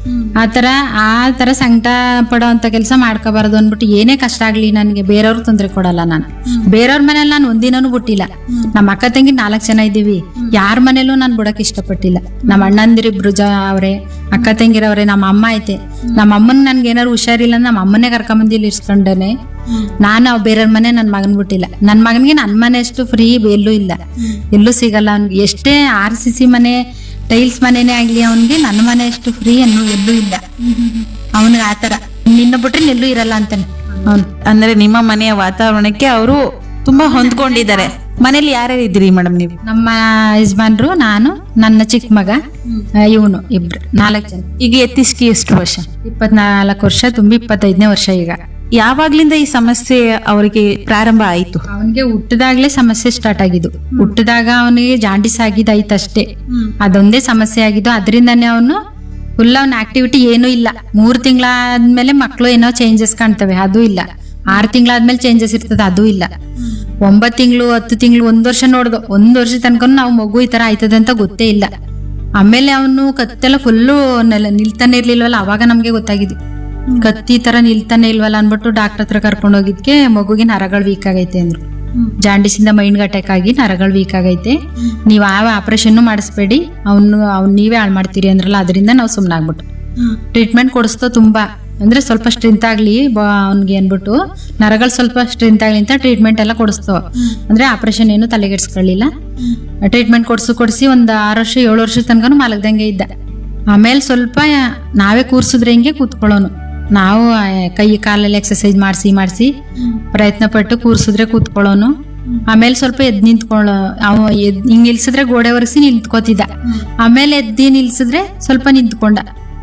ಆತರ ಆ ತರ ಸಂಕಟ ಪಡೋ ಅಂತ ಕೆಲಸ ಮಾಡ್ಕೋಬಾರ್ದು ಅಂದ್ಬಿಟ್ಟು ಏನೇ ಕಷ್ಟ ಆಗ್ಲಿ ನನಗೆ ಬೇರೆಯವ್ರು ತೊಂದರೆ ಕೊಡಲ್ಲ ನಾನು ಬೇರೆಯವ್ರ ಮನೇಲಿ ನಾನು ಒಂದಿನೂ ಬಿಟ್ಟಿಲ್ಲ ನಮ್ಮ ಅಕ್ಕ ತಂಗಿ ನಾಲ್ಕು ಜನ ಇದ್ದೀವಿ ಯಾರ ಮನೇಲೂ ನಾನು ಬಿಡಕ್ ಇಷ್ಟಪಟ್ಟಿಲ್ಲ ನಮ್ಮ ಅಣ್ಣಂದಿರಿಬ್ರು ಜ ಅವ್ರೆ ಅಕ್ಕ ತಂಗಿರವ್ರೆ ನಮ್ಮ ಅಮ್ಮ ಐತೆ ನಮ್ಮ ಅಮ್ಮನ ನನ್ಗೆ ಏನಾರು ಹುಷಾರಿಲ್ಲ ಅಂದ್ರೆ ನಮ್ಮ ಅಮ್ಮನೇ ಕರ್ಕೊಂಬಂದು ಇಲ್ಲಿ ಇರ್ಸ್ಕೊಂಡೇನೆ ನಾನು ಅವ್ ಬೇರೆಯವ್ರ ಮನೆ ನನ್ನ ಮಗನ್ ಬಿಟ್ಟಿಲ್ಲ ನನ್ನ ಮಗನಿಗೆ ನನ್ನ ಮನೆ ಅಷ್ಟು ಫ್ರೀ ಎಲ್ಲೂ ಇಲ್ಲ ಎಲ್ಲೂ ಸಿಗಲ್ಲ ಅವ್ನಿಗೆ ಎಷ್ಟೇ ಆರ್ ಸಿ ಸಿ ಮನೆ ಟೈಲ್ಸ್ ಮನೆನೇ ಆಗ್ಲಿ ಅವನಿಗೆ ನನ್ನ ಮನೆ ಅಷ್ಟು ಫ್ರೀ ಅನ್ನೋ ಎಲ್ಲೂ ಇಲ್ಲ ಅವನಿಗೆ ಆತರ ನಿನ್ನ ಬಿಟ್ರೆ ಎಲ್ಲೂ ಇರಲ್ಲ ಅಂತಾನೆ ಅವ್ನು ಅಂದ್ರೆ ನಿಮ್ಮ ಮನೆಯ ವಾತಾವರಣಕ್ಕೆ ಅವರು ತುಂಬಾ ಹೊಂದ್ಕೊಂಡಿದ್ದಾರೆ ಮನೇಲಿ ಯಾರ್ಯಾರು ಇದ್ದೀರಿ ಮೇಡಮ್ ನೀವು ನಮ್ಮ ಯಜಮಾನ್ರು ನಾನು ನನ್ನ ಚಿಕ್ಕ ಮಗ ಇವನು ಇಬ್ರು ನಾಲ್ಕು ಜನ ಈಗ ಎತ್ತಿಸ್ಕಿ ಎಷ್ಟು ವರ್ಷ ಇಪ್ಪತ್ನಾಲ್ಕು ವರ್ಷ ತುಂಬಿ ಇಪ್ಪತ್ತೈದನೇ ವರ್ಷ ಈಗ ಯಾವಾಗ್ಲಿಂದ ಈ ಸಮಸ್ಯೆ ಅವರಿಗೆ ಪ್ರಾರಂಭ ಆಯ್ತು ಅವನಿಗೆ ಹುಟ್ಟದಾಗ್ಲೇ ಸಮಸ್ಯೆ ಸ್ಟಾರ್ಟ್ ಆಗಿದ್ದು ಹುಟ್ಟದಾಗ ಅವನಿಗೆ ಜಾಂಡಿಸ್ ಆಗಿದ್ದಾಯ್ತು ಅಷ್ಟೇ ಅದೊಂದೇ ಸಮಸ್ಯೆ ಆಗಿದ್ದು ಅದರಿಂದಾನೇ ಅವನು ಫುಲ್ ಅವನ ಆಕ್ಟಿವಿಟಿ ಏನೂ ಇಲ್ಲ ಮೂರ್ ತಿಂಗಳಾದ್ಮೇಲೆ ಮಕ್ಕಳು ಏನೋ ಚೇಂಜಸ್ ಕಾಣ್ತವೆ ಅದು ಇಲ್ಲ ಆರು ತಿಂಗಳಾದ್ಮೇಲೆ ಚೇಂಜಸ್ ಇರ್ತದೆ ಅದು ಇಲ್ಲ ಒಂಬತ್ತು ತಿಂಗಳು ಹತ್ತು ತಿಂಗಳು ಒಂದ್ ವರ್ಷ ನೋಡ್ದು ಒಂದ್ ವರ್ಷ ತನಕ ನಾವು ಮಗು ಈ ತರ ಆಯ್ತದೆ ಅಂತ ಗೊತ್ತೇ ಇಲ್ಲ ಆಮೇಲೆ ಅವನು ಕತ್ತೆಲ್ಲ ಫುಲ್ಲು ನಿಲ್ತಾನೆ ಇರ್ಲಿಲ್ವಲ್ಲ ಅವಾಗ ನಮ್ಗೆ ಗೊತ್ತಾಗಿದ್ದು ಕತ್ತಿ ತರ ನಿಲ್ತಾನೆ ಇಲ್ವಲ್ಲ ಅನ್ಬಿಟ್ಟು ಡಾಕ್ಟರ್ ಹತ್ರ ಕರ್ಕೊಂಡು ಹೋಗಿದ್ಕೆ ಮಗುಗೆ ನರಗಳು ವೀಕ್ ಆಗೈತೆ ಅಂದ್ರು ಜಾಂಡಿಸ್ ಇಂದ ಮೈಂಡ್ ಅಟ್ಯಾಕ್ ಆಗಿ ನರಗಳು ವೀಕ್ ಆಗೈತೆ ನೀವು ಯಾವ ಆಪರೇಷನ್ ಮಾಡಿಸ್ಬೇಡಿ ಅವ್ನು ಅವ್ನು ನೀವೇ ಹಾಳು ಮಾಡ್ತೀರಿ ಅಂದ್ರಲ್ಲ ಅದರಿಂದ ನಾವು ಸುಮ್ಮನಾಗ್ಬಿಟ್ಟು ಟ್ರೀಟ್ಮೆಂಟ್ ಕೊಡಿಸ್ತೋ ತುಂಬಾ ಅಂದ್ರೆ ಸ್ವಲ್ಪ ಸ್ಟ್ರೆಂತ್ ಆಗ್ಲಿ ಅವ್ನಿಗೆ ಅನ್ಬಿಟ್ಟು ನರಗಳು ಸ್ವಲ್ಪ ಸ್ಟ್ರೆಂತ್ ಆಗ್ಲಿ ಅಂತ ಟ್ರೀಟ್ಮೆಂಟ್ ಎಲ್ಲ ಕೊಡಿಸ್ತೋ ಅಂದ್ರೆ ಆಪರೇಷನ್ ಏನು ತಲೆಗೆಡ್ಸ್ಕೊಳ್ಳಿಲ್ಲ ಟ್ರೀಟ್ಮೆಂಟ್ ಕೊಡ್ಸು ಕೊಡಿಸಿ ಒಂದ್ ಆರು ವರ್ಷ ಏಳು ವರ್ಷದ ತನಕ ಮಲಗ್ದಂಗೆ ಇದ್ದ ಆಮೇಲೆ ಸ್ವಲ್ಪ ನಾವೇ ಕೂರ್ಸಿದ್ರೆ ಹಿಂಗೆ ಕೂತ್ಕೊಳ್ಳೋನು ನಾವು ಆ, ಕೈ ಕಾಲಲ್ಲಿ ಎಕ್ಸರ್ಸೈಸ್ ಮಾಡಿಸಿ ಮಾಡಿಸಿ ಪ್ರಯತ್ನ ಪಟ್ಟು ಕೂರ್ಸಿದ್ರೆ ಕೂತ್ಕೊಳ್ಳೋನು ಆಮೇಲೆ ಸ್ವಲ್ಪ ಎದ್ ನಿಂತ್ಕೊಳ್ಳೋ ಅವ ಎದ್ ಹಿಂಗ್ ನಿಲ್ಸಿದ್ರೆ ಗೋಡೆ ಒರೆಸಿ ನಿಂತ್ಕೋತಿದ್ದ ಆಮೇಲೆ ಎದ್ದಿ ನಿಲ್ಸಿದ್ರೆ ಸ್ವಲ್ಪ ನಿಂತ್ಕೊಂಡ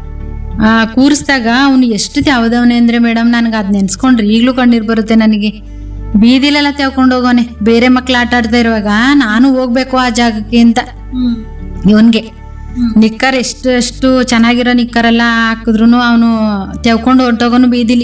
ಆ ಕೂರಿಸಿದಾಗ ಅವನು ಎಷ್ಟು ತ್ಯಾವದವನೆ ಅಂದ್ರೆ ಮೇಡಮ್ ನನಗೆ ಅದ್ ನೆನ್ಸ್ಕೊಂಡ್ರೆ ಈಗ್ಲೂ ಕಣ್ಣೀರ್ ಬರುತ್ತೆ ನನಗೆ ಬೀದಿಲೆಲ್ಲ ತೆವ್ಕೊಂಡು ಹೋಗೋನೆ ಬೇರೆ ಮಕ್ಳು ಆಟ ಆಡ್ತಾ ಇರುವಾಗ ನಾನು ಹೋಗ್ಬೇಕು ಆ ಜಾಗಕ್ಕೆ ಅಂತ ಇವನ್ಗೆ ನಿಕ್ಕರ್ ಎಷ್ಟು ಎಷ್ಟು ಚೆನ್ನಾಗಿರೋ ನಿಕ್ಕರ್ ಎಲ್ಲ ಹಾಕಿದ್ರು ಅವನು ತೆವ್ಕೊಂಡು ಹೊಂಟೋಗೋನು ಬೀದಿಲಿ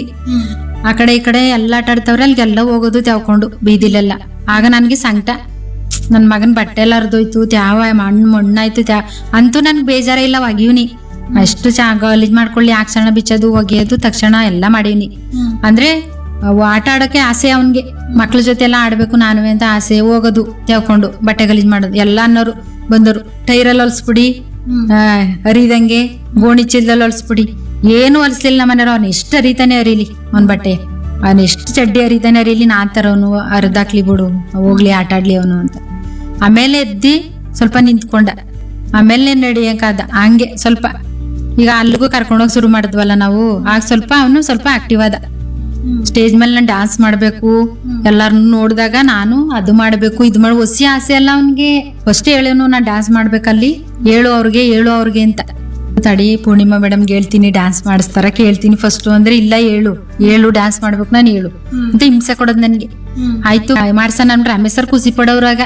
ಆ ಕಡೆ ಈ ಕಡೆ ಎಲ್ಲ ಆಟ ಆಡ್ತಾವ್ರೆ ಅಲ್ಲಿಗೆಲ್ಲ ಹೋಗೋದು ತೆವ್ಕೊಂಡು ಬೀದಿಲೆಲ್ಲ ಆಗ ನನಗೆ ಸಂಕಟ ನನ್ನ ಮಗನ ಬಟ್ಟೆ ಎಲ್ಲ ಹರಿದೋಯ್ತು ತ್ಯಾವ ಮಣ್ಣು ಮಣ್ಣಾಯ್ತು ತ್ಯಾ ಅಂತೂ ನನ್ಗೆ ಬೇಜಾರೇ ಇಲ್ಲ ಒಗಿವ್ನಿ ಅಷ್ಟು ಚಾ ಗಲೀಜ್ ಮಾಡ್ಕೊಳ್ಳಿ ಹಾಕ್ಸಣ ಬಿಚ್ಚೋದು ಒಗೆಯೋದು ತಕ್ಷಣ ಎಲ್ಲ ಮಾಡೀವ್ನಿ ಅಂದ್ರೆ ಅವು ಆಟ ಆಡೋಕೆ ಆಸೆ ಅವನ್ಗೆ ಮಕ್ಳ ಜೊತೆ ಎಲ್ಲ ಆಡ್ಬೇಕು ನಾನು ಅಂತ ಆಸೆ ಹೋಗೋದು ತೆವ್ಕೊಂಡು ಬಟ್ಟೆ ಗಲೀಜ್ ಮಾಡೋದು ಎಲ್ಲ ಅನ್ನೋರು ಬಂದರು ಟೈರಲ್ಲಿ ಹೊಲ್ಸ್ಬಿಡಿ ಆ, ಹರಿದಂಗೆ ಗೋಣಿ ಚೀಲದಲ್ಲಿ ಹೊಲ್ಸ್ಬಿಡಿ ಏನು ಹೊಲ್ಸ್ಲಿಲ್ಲ ನಮ್ಮನೆಯವ್ರು ಅವ್ನು ಎಷ್ಟು ಹರಿತಾನೆ ಹರಿಲಿ ಅವ್ನ ಬಟ್ಟೆ ಅವ್ನು ಎಷ್ಟು ಚಡ್ಡಿ ಹರಿತಾನೆ ಹರಿಲಿ ನಾನ್ ತರೋನು ಹರಿದಾಕ್ಲಿ ಬಿಡು ಹೋಗ್ಲಿ ಆಟ ಆಡ್ಲಿ ಅವನು ಅಂತ ಆಮೇಲೆ ಎದ್ದಿ ಸ್ವಲ್ಪ ನಿಂತ್ಕೊಂಡ ಆಮೇಲೆ ನಡಿಯಕಾದ ಹಂಗೆ ಸ್ವಲ್ಪ ಈಗ ಅಲ್ಲಿಗೂ ಕರ್ಕೊಂಡೋಗಿ ಶುರು ಮಾಡಿದ್ವಲ್ಲ ನಾವು ಆಗ ಸ್ವಲ್ಪ ಅವನು ಸ್ವಲ್ಪ ಆಕ್ಟಿವ್ ಆದ ಸ್ಟೇಜ್ ಮೇಲೆ ನಾನು ಡ್ಯಾನ್ಸ್ ಮಾಡಬೇಕು ಎಲ್ಲಾರನ್ನು ನೋಡಿದಾಗ ನಾನು ಅದು ಮಾಡಬೇಕು ಇದು ಮಾಡಿ ಹೊಸಿ ಆಸೆ ಅಲ್ಲ ಅವನಿಗೆ ಫಸ್ಟ್ ಹೇಳೇನು ನಾನು ಡ್ಯಾನ್ಸ್ ಮಾಡ್ಬೇಕಲ್ಲಿ ಹೇಳು ಅವ್ರಿಗೆ ಹೇಳು ಅವ್ರಿಗೆ ಅಂತ ತಡಿ ಪೂರ್ಣಿಮಾ ಮೇಡಮ್ಗೆ ಹೇಳ್ತೀನಿ ಡ್ಯಾನ್ಸ್ ಮಾಡಿಸ್ತಾರ ಕೇಳ್ತೀನಿ ಫಸ್ಟ್ ಅಂದ್ರೆ ಇಲ್ಲ ಹೇಳು ಹೇಳು ಡ್ಯಾನ್ಸ್ ಮಾಡ್ಬೇಕು ನಾನು ಹೇಳು ಅಂತ ಹಿಂಸೆ ಕೊಡೋದು ನನಗೆ ಆಯ್ತು ಮಾಡ್ಸೋಣ ಅಂದ್ರೆ ರಮೇಶ್ ಸರ್ ಖುಷಿ ಪಡೋರಾಗ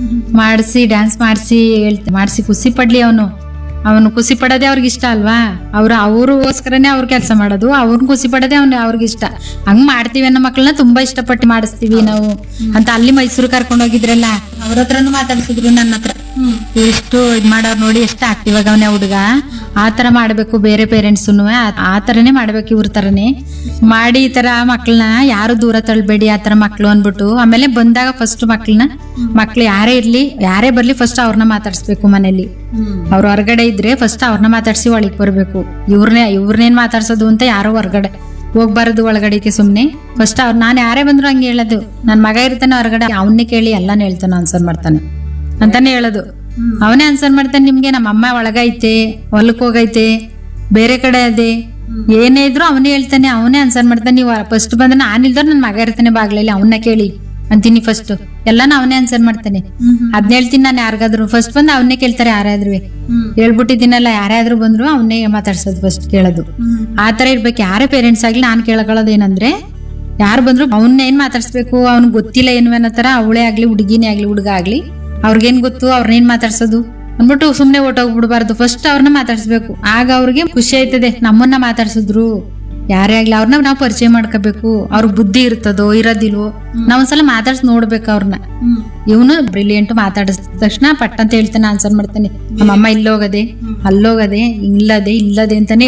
ಮಾಡಿಸಿ ಡ್ಯಾನ್ಸ್ ಮಾಡಿಸಿ ಹೇಳ್ತ ಮಾಡಿಸಿ ಖುಷಿ ಪಡ್ಲಿ ಅವನು ಅವನು ಖುಷಿ ಪಡೋದೇ ಅವ್ರಿಗೆ ಇಷ್ಟ ಅಲ್ವಾ ಅವ್ರು ಅವ್ರಿಗೋಸ್ಕರನೇ ಅವ್ರ ಕೆಲಸ ಮಾಡೋದು ಅವ್ರನ್ನ ಖುಷಿ ಪಡೋದೇ ಅವ್ನ ಅವ್ರಿಗೆ ಇಷ್ಟ ಹಂಗ್ ಮಾಡ್ತೀವಿ ಅನ್ನೋ ಮಕ್ಕಳನ್ನ ತುಂಬಾ ಇಷ್ಟಪಟ್ಟು ಮಾಡಿಸ್ತೀವಿ ನಾವು ಅಂತ ಅಲ್ಲಿ ಮೈಸೂರು ಕರ್ಕೊಂಡು ಹೋಗಿದ್ರಲ್ಲ ಅವ್ರ ಹತ್ರನು ಮಾತಾಡ್ಸಿದ್ರು ನನ್ನ ಹತ್ರ ಎಷ್ಟು ಇದ್ ಮಾಡೋರ್ ನೋಡಿ ಎಷ್ಟು ಆಕ್ಟಿವ್ ಆಗವನೆ ಹುಡುಗ ಆ ತರ ಮಾಡ್ಬೇಕು ಬೇರೆ ಪೇರೆಂಟ್ಸ್ ಆ ತರನೇ ಮಾಡ್ಬೇಕು ಇವ್ರ ತರನೇ ಮಾಡಿ ಈ ತರ ಮಕ್ಕಳನ್ನ ಯಾರು ದೂರ ತಳ್ಬೇಡಿ ಆ ತರ ಮಕ್ಳು ಅನ್ಬಿಟ್ಟು ಆಮೇಲೆ ಬಂದಾಗ ಫಸ್ಟ್ ಮಕ್ಳನ್ನ ಮಕ್ಳು ಯಾರೇ ಇರ್ಲಿ ಯಾರೇ ಬರ್ಲಿ ಫಸ್ಟ್ ಅವ್ರನ್ನ ಮಾತಾಡ್ಸ್ಬೇಕು ಮನೇಲಿ ಅವ್ರ ಹೊರಗಡೆ ಇದ್ರೆ ಫಸ್ಟ್ ಅವ್ರನ್ನ ಮಾತಾಡ್ಸಿ ಒಳಗ್ ಬರ್ಬೇಕು ಇವ್ರನ್ನೇ ಇವ್ರನ್ನೇನ್ ಮಾತಾಡ್ಸೋದು ಅಂತ ಯಾರೋ ಹೊರಗಡೆ ಹೋಗ್ಬಾರದು ಒಳಗಡೆಗೆ ಸುಮ್ನೆ ಫಸ್ಟ್ ಅವ್ರು ನಾನು ಯಾರೇ ಬಂದ್ರು ಹಂಗೆ ಹೇಳೋದು ನನ್ ಮಗ ಇರ್ತಾನೆ ಹೊರಗಡೆ ಅವನ್ನೇ ಕೇಳಿ ಎಲ್ಲಾನು ಹೇಳ್ತಾನೆ ಆನ್ಸರ್ ಮಾಡ್ತಾನೆ ಅಂತಾನೆ ಹೇಳೋದು ಅವನೇ ಆನ್ಸರ್ ಮಾಡ್ತಾನೆ ನಿಮ್ಗೆ ನಮ್ಮ ಅಮ್ಮ ಒಳಗೈತೆ ಹೊಲಕ್ ಹೋಗೈತೆ ಬೇರೆ ಕಡೆ ಅದೇ ಏನೇ ಇದ್ರು ಅವನೇ ಹೇಳ್ತಾನೆ ಅವನೇ ಆನ್ಸರ್ ಮಾಡ್ತಾನೆ ನೀವು ಫಸ್ಟ್ ಬಂದ್ರೆ ನಾನು ಇಲ್ದವ್ರು ನನ್ನ ಮಗ ಇರ್ತಾನೆ ಬಾಗ್ಲಲ್ಲಿ ಅವನ್ನ ಕೇಳಿ ಅಂತೀನಿ ಫಸ್ಟ್ ಎಲ್ಲಾನು ಅವನೇ ಆನ್ಸರ್ ಮಾಡ್ತಾನೆ ಅದ್ನ ಹೇಳ್ತೀನಿ ನಾನು ಯಾರಿಗಾದ್ರು ಫಸ್ಟ್ ಬಂದು ಅವನ್ನೇ ಕೇಳ್ತಾರೆ ಯಾರಾದ್ರೂ ಹೇಳ್ಬಿಟ್ಟಿದ್ದೀನಲ್ಲ ಯಾರಾದ್ರೂ ಬಂದ್ರು ಅವನ್ನೇ ಮಾತಾಡ್ಸೋದು ಫಸ್ಟ್ ಕೇಳೋದು ಆ ತರ ಇರ್ಬೇಕು ಯಾರೇ ಪೇರೆಂಟ್ಸ್ ಆಗ್ಲಿ ನಾನು ಕೇಳ್ಕೊಳ್ಳೋದು ಏನಂದ್ರೆ ಯಾರು ಬಂದ್ರು ಅವನ್ನ ಏನ್ ಮಾತಾಡ್ಸ್ಬೇಕು ಅವ್ನಿಗೆ ಗೊತ್ತಿಲ್ಲ ಏನು ಅನ್ನೋ ತರ ಅವಳೇ ಆಗ್ಲಿ ಹುಡುಗಿನೇ ಆಗ್ಲಿ ಹುಡುಗ ಆಗ್ಲಿ ಅವ್ರಿಗೇನ್ ಗೊತ್ತು ಅವ್ರನ್ನೇನ್ ಮಾತಾಡ್ಸೋದು ಅಂದ್ಬಿಟ್ಟು ಸುಮ್ನೆ ಹೊಟ್ಟೋಗ್ಬಿಡ್ಬಾರ್ದು ಫಸ್ಟ್ ಅವ್ರನ್ನ ಮಾತಾಡ್ಸ್ಬೇಕು ಆಗ ಅವ್ರಿಗೆ ಖುಷಿ ಆಯ್ತದೆ ನಮ್ಮನ್ನ ಮಾತಾಡ್ಸಿದ್ರು ಯಾರೇ ಆಗ್ಲಿ ಅವ್ರನ್ನ ನಾವು ಪರಿಚಯ ಮಾಡ್ಕೋಬೇಕು ಅವ್ರಿಗೆ ಬುದ್ಧಿ ಇರ್ತದೋ ಇರೋದಿಲ್ವೋ ನಾವ್ ಒಂದ್ಸಲ ಮಾತಾಡ್ಸಿ ನೋಡ್ಬೇಕು ಅವ್ರನ್ನ ಇವನು ಬ್ರಿಲಿಯಂಟ್ ಮಾತಾಡಿದ ತಕ್ಷಣ ಪಟ್ ಅಂತ ಹೇಳ್ತಾನೆ ಆನ್ಸರ್ ಮಾಡ್ತಾನೆ ನಮ್ಮಮ್ಮ ಇಲ್ಲೋಗದೆ ಅಲ್ಲೋಗದೆ ಇಲ್ಲದೆ ಇಲ್ಲದೆ ಅಂತಾನೆ